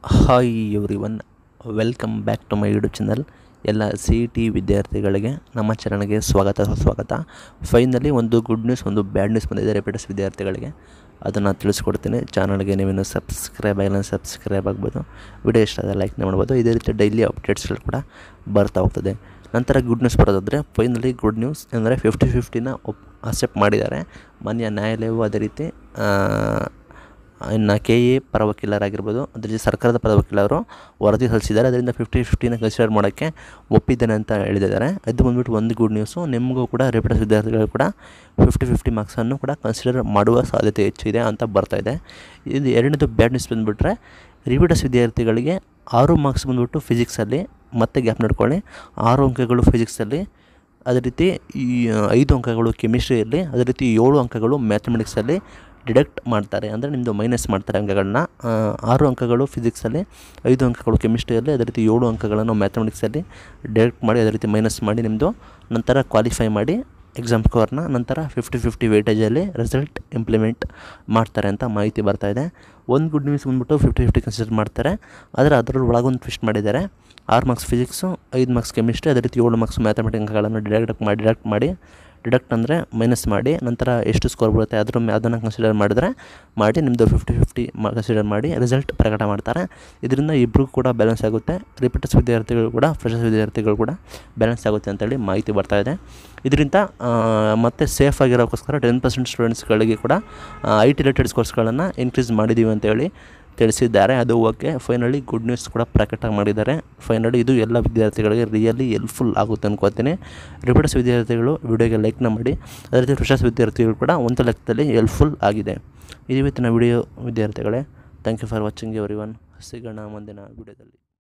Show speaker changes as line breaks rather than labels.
hi everyone welcome back to my YouTube channel ಎಲ್ಲ C E T ವಿದ್ಯಾರ್ಥಿಗಳಿಗೆ ನಮ್ಮ ಚಾನಲ್ಗೆ ಸ್ವಾಗತ ಸ್ವಾಗತ ಫೈನಲಿ ಒಂದು ಗುಡ್ ನ್ಯೂಸ್ ಒಂದು ಬ್ಯಾಡ್ ನ್ಯೂಸ್ ಬಂದಿದೆ ರೆಪಿಟಸ್ ವಿದ್ಯಾರ್ಥಿಗಳಿಗೆ ಅದನ್ನು ತಿಳಿಸ್ಕೊಡ್ತೀನಿ ಚಾನಲ್ಗೆ ನೀವೇನು ಸಬ್ಸ್ಕ್ರೈಬ್ ಆಗಿಲ್ಲ ಸಬ್ಸ್ಕ್ರೈಬ್ ಆಗ್ಬೋದು ವಿಡಿಯೋ ಇಷ್ಟ ಆದರೆ ಲೈಕ್ ಮಾಡ್ಬೋದು ಇದೇ ರೀತಿ ಡೈಲಿ ಅಪ್ಡೇಟ್ಸ್ಗಳು ಕೂಡ ಬರ್ತಾ ಹೋಗ್ತದೆ ನಂತರ ಗುಡ್ ನ್ಯೂಸ್ ಬರೋದಾದರೆ ಫೈನಲಿ ಗುಡ್ ನ್ಯೂಸ್ ಅಂದರೆ ಫಿಫ್ಟಿ ಫಿಫ್ಟಿನ ಒಪ್ ಅಕ್ಸೆಪ್ಟ್ ಮಾಡಿದ್ದಾರೆ ಮಾನ್ಯ ನ್ಯಾಯಾಲಯವು ಅದೇ ರೀತಿ ಆ, ಇನ್ನು ಕೆ ಎ ಪರ ವಕೀಲರಾಗಿರ್ಬೋದು ಅದ್ರ ಜೊತೆ ಸರ್ಕಾರದ ಪರ ವಕೀಲರು ವರದಿ ಸಲ್ಲಿಸಿದ್ದಾರೆ ಅದರಿಂದ ಫಿಫ್ಟಿ ಫಿಫ್ಟಿನ ಕನ್ಸಿಡರ್ ಮಾಡೋಕ್ಕೆ ಒಪ್ಪಿದ್ದೇನೆ ಅಂತ ಹೇಳಿದ್ದಾರೆ ಅದು ಬಂದ್ಬಿಟ್ಟು ಒಂದು ಗುಡ್ ನ್ಯೂಸು ನಿಮಗೂ ಕೂಡ ರೆಪಿಟಸ್ ವಿದ್ಯಾರ್ಥಿಗಳು ಕೂಡ ಫಿಫ್ಟಿ ಫಿಫ್ಟಿ ಮಾರ್ಕ್ಸನ್ನು ಕೂಡ ಕನ್ಸಿಡರ್ ಮಾಡುವ ಸಾಧ್ಯತೆ ಹೆಚ್ಚಿದೆ ಅಂತ ಬರ್ತಾ ಇದೆ ಇದು ಎರಡನೇದು ಬ್ಯಾಡ್ ನ್ಯೂಸ್ ಬಂದುಬಿಟ್ರೆ ರಿಪಿಟಸ್ ವಿದ್ಯಾರ್ಥಿಗಳಿಗೆ ಆರು ಮಾರ್ಕ್ಸ್ ಬಂದ್ಬಿಟ್ಟು ಫಿಸಿಕ್ಸಲ್ಲಿ ಮತ್ತೆ ಗ್ಯಾಪ್ ನೋಡ್ಕೊಳ್ಳಿ ಆರು ಅಂಕಗಳು ಫಿಸಿಕ್ಸಲ್ಲಿ ಅದೇ ರೀತಿ ಈ ಐದು ಅಂಕಗಳು ಕೆಮಿಸ್ಟ್ರಿಯಲ್ಲಿ ಅದೇ ರೀತಿ ಏಳು ಅಂಕಗಳು ಮ್ಯಾಥಮೆಟಿಕ್ಸಲ್ಲಿ ಡಿಡಕ್ಟ್ ಮಾಡ್ತಾರೆ ಅಂದರೆ ನಿಮ್ಮದು ಮೈನಸ್ ಮಾಡ್ತಾರೆ ಅಂಕಗಳನ್ನ ಆ, ಆರು ಅಂಕಗಳು ಫಿಸಿಕ್ಸಲ್ಲಿ ಐದು ಅಂಕಗಳು ಕೆಮಿಸ್ಟ್ರಿಯಲ್ಲಿ ಅದೇ ರೀತಿ ಏಳು ಅಂಕಗಳನ್ನು ಮ್ಯಾಥಮೆಟಿಕ್ಸಲ್ಲಿ ಡಿಡಕ್ಟ್ ಮಾಡಿ ಅದೇ ರೀತಿ ಮೈನಸ್ ಮಾಡಿ ನಿಮ್ಮದು ನಂತರ ಕ್ವಾಲಿಫೈ ಮಾಡಿ ಎಕ್ಸಾಮ್ ಸ್ಕೋರ್ನ ನಂತರ ಫಿಫ್ಟಿ ಫಿಫ್ಟಿ ವೇಟೇಜಲ್ಲಿ ರಿಸಲ್ಟ್ ಇಂಪ್ಲಿಮೆಂಟ್ ಮಾಡ್ತಾರೆ ಅಂತ ಮಾಹಿತಿ ಬರ್ತಾ ಇದೆ ಒಂದು ಗುಡ್ ನ್ಯೂಸ್ ಬಂದ್ಬಿಟ್ಟು ಫಿಫ್ಟಿ ಫಿಫ್ಟಿ ಕನ್ಸಿಡರ್ ಮಾಡ್ತಾರೆ ಆದರೆ ಅದರಲ್ಲಿ ಒಳಗೊಂದು ಟ್ವಿಸ್ಟ್ ಮಾಡಿದ್ದಾರೆ ಆರು ಮಾರ್ಕ್ಸ್ ಫಿಸಿಕ್ಸು ಐದು ಮಾರ್ಕ್ಸ್ ಕೆಮಿಸ್ಟ್ರಿ ಅದೇ ರೀತಿ ಏಳು ಮಾರ್ಕ್ಸ್ ಮ್ಯಾಥಮೆಟಿಕ್ ಅಂಕಗಳನ್ನು ಡಿಡಕ್ಟ್ ಮಾಡಿ ಡಿಡಕ್ಟ್ ಮಾಡಿ ಡಿಡಕ್ಟ್ ಅಂದರೆ ಮೈನಸ್ ಮಾಡಿ ನಂತರ ಎಷ್ಟು ಸ್ಕೋರ್ ಬರುತ್ತೆ ಅದ್ರ ಮೇ ಅದನ್ನು ಕನ್ಸಿಡರ್ ಮಾಡಿದ್ರೆ ಮಾಡಿ ನಿಮ್ಮದು ಫಿಫ್ಟಿ ಫಿಫ್ಟಿ ಕನ್ಸಿಡರ್ ಮಾಡಿ ರಿಸಲ್ಟ್ ಪ್ರಕಟ ಮಾಡ್ತಾರೆ ಇದರಿಂದ ಇಬ್ಬರಿಗೂ ಕೂಡ ಬ್ಯಾಲೆನ್ಸ್ ಆಗುತ್ತೆ ರಿಪೀಟರ್ಸ್ ವಿದ್ಯಾರ್ಥಿಗಳು ಕೂಡ ಫ್ರೆಶರ್ಸ್ ವಿದ್ಯಾರ್ಥಿಗಳು ಕೂಡ ಬ್ಯಾಲೆನ್ಸ್ ಆಗುತ್ತೆ ಅಂತೇಳಿ ಮಾಹಿತಿ ಬರ್ತಾ ಇದೆ ಇದರಿಂದ ಆ, ಮತ್ತೆ ಸೇಫ್ ಆಗಿರೋಕ್ಕೋಸ್ಕರ ಟೆನ್ ಪರ್ಸೆಂಟ್ ಸ್ಟೂಡೆಂಟ್ಸ್ಗಳಿಗೆ ಕೂಡ ಐ ಟಿ ರಿಲೇಟೆಡ್ ಕೋರ್ಸ್ಗಳನ್ನು ಇನ್ಕ್ರೀಸ್ ಮಾಡಿದ್ದೀವಿ ಅಂತೇಳಿ ತಿಳಿಸಿದ್ದಾರೆ ಅದು ಓಕೆ ಫೈನಲಿ ಗುಡ್ ನ್ಯೂಸ್ ಕೂಡ ಪ್ರಕಟ ಮಾಡಿದ್ದಾರೆ ಫೈನಲಿ ಇದು ಎಲ್ಲ ವಿದ್ಯಾರ್ಥಿಗಳಿಗೆ ರಿಯಲಿ ಹೆಲ್ಪ್ಫುಲ್ ಆಗುತ್ತೆ ಅನ್ಕೋತೀನಿ ರಿಪೀಟರ್ಸ್ ವಿದ್ಯಾರ್ಥಿಗಳು ವಿಡಿಯೋಗೆ ಲೈಕ್ನ ಮಾಡಿ ಅದೇ ರೀತಿ ಫ್ರೆಶರ್ಸ್ ವಿದ್ಯಾರ್ಥಿಗಳು ಕೂಡ ಒಂದು ಲೆಕ್ಕದಲ್ಲಿ ಹೆಲ್ಪ್ಫುಲ್ ಆಗಿದೆ ಇದು ಇವತ್ತಿನ ವಿಡಿಯೋ ವಿದ್ಯಾರ್ಥಿಗಳೇ thank you for watching everyone ಸಿಗೋಣ ಮುಂದಿನ ವಿಡಿಯೋದಲ್ಲಿ